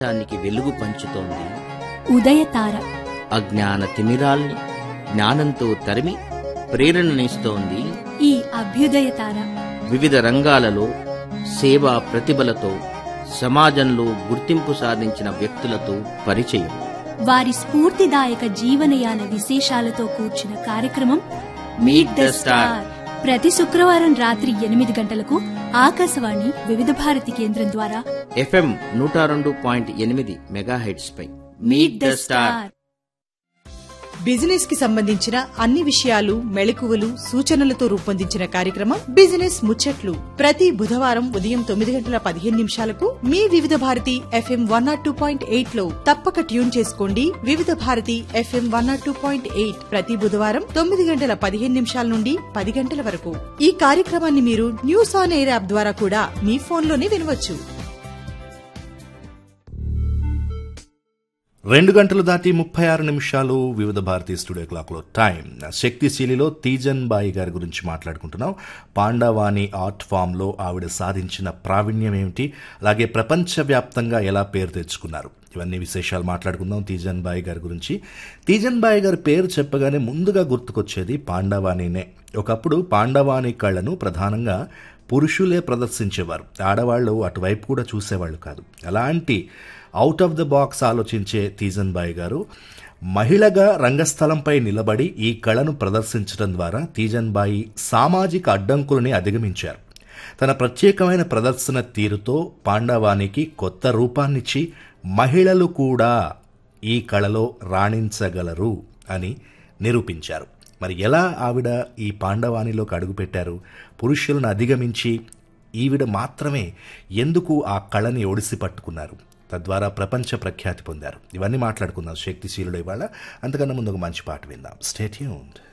దానికి వెలుగు పంచుతోంది ఉదయతార అజ్ఞాన తిమిరాల్ని జ్ఞానంతో తరిమి ప్రేరణనిస్తోంది ఈ అభ్యుదయతార వివిధ రంగాలలో సేవా ప్రతిభలతో సమాజంలో గుర్తింపు సాధించిన వ్యక్తులతో పరిచయం వారి స్ఫూర్తిదాయక జీవనయాన విశేషాలతో కూర్చిన కార్యక్రమం మీట్ ద స్టార్ ప్రతి శుక్రవారం రాత్రి ఎనిమిది గంటలకు ఆకాశవాణి వివిధ భారతి కేంద్రం ద్వారా ఎఫ్ఎం నూట రెండు పాయింట్ ఎనిమిది మెగాహెడ్స్ పై మీట్ ద స్టార్ బిజినెస్ కి సంబంధించిన అన్ని విషయాలు మెళకువలు సూచనలతో రూపొందించిన కార్యక్రమం బిజినెస్ ముచ్చట్లు ప్రతి బుధవారం ఉదయం తొమ్మిది గంటల పదిహేను నిమిషాలకు మీ Vividh Bharati FM one naught two point eight లో తప్పక ట్యూన్ చేసుకోండి Vividh Bharati FM one naught two point eight ప్రతి బుధవారం తొమ్మిది గంటల పదిహేను నిమిషాల నుండి పది గంటల వరకు ఈ కార్యక్రమాన్ని మీరు న్యూస్ ఆన్ ఎయిర్ యాప్ ద్వారా కూడా మీ ఫోన్లోనే వినవచ్చు రెండు గంటలు దాటి ముప్పై ఆరు నిమిషాలు వివిధ భారతీయ స్టూడియో క్లాక్లో టైం శక్తిశీలిలో తీజన్ బాయి గారి గురించి మాట్లాడుకుంటున్నాం పాండవాణి ఆర్ట్ ఫామ్లో ఆవిడ సాధించిన ప్రావీణ్యం ఏమిటి అలాగే ప్రపంచవ్యాప్తంగా ఎలా పేరు తెచ్చుకున్నారు ఇవన్నీ విశేషాలు మాట్లాడుకుందాం తీజన్ బాయి గారి గురించి తీజన్ బాయి గారి పేరు చెప్పగానే ముందుగా గుర్తుకొచ్చేది పాండవాణినే ఒకప్పుడు పాండవాణి కళను ప్రధానంగా పురుషులే ప్రదర్శించేవారు ఆడవాళ్ళు అటువైపు కూడా చూసేవాళ్ళు కాదు అలాంటి అవుట్ ఆఫ్ ద బాక్స్ ఆలోచించే తీజన్ బాయ్ గారు మహిళగా రంగస్థలంపై నిలబడి ఈ కళను ప్రదర్శించడం ద్వారా తీజన్ బాయి సామాజిక అడ్డంకులని అధిగమించారు తన ప్రత్యేకమైన ప్రదర్శన తీరుతో పాండవానికి కొత్త రూపాన్నిచ్చి మహిళలు కూడా ఈ కళలో రాణించగలరు అని నిరూపించారు మరి ఎలా ఆవిడ ఈ పాండవానిలోకి అడుగుపెట్టారు పురుషులను అధిగమించి ఈవిడ మాత్రమే ఎందుకు ఆ కళని ఒడిసి పట్టుకున్నారు తద్వారా ప్రపంచ ప్రఖ్యాతి పొందారు ఇవన్నీ మాట్లాడుకుందాం శక్తిశీలుడు ఇవాళ అంతకన్నా ముందు ఒక మంచి పాట విందాం స్టేట్యూన్డ్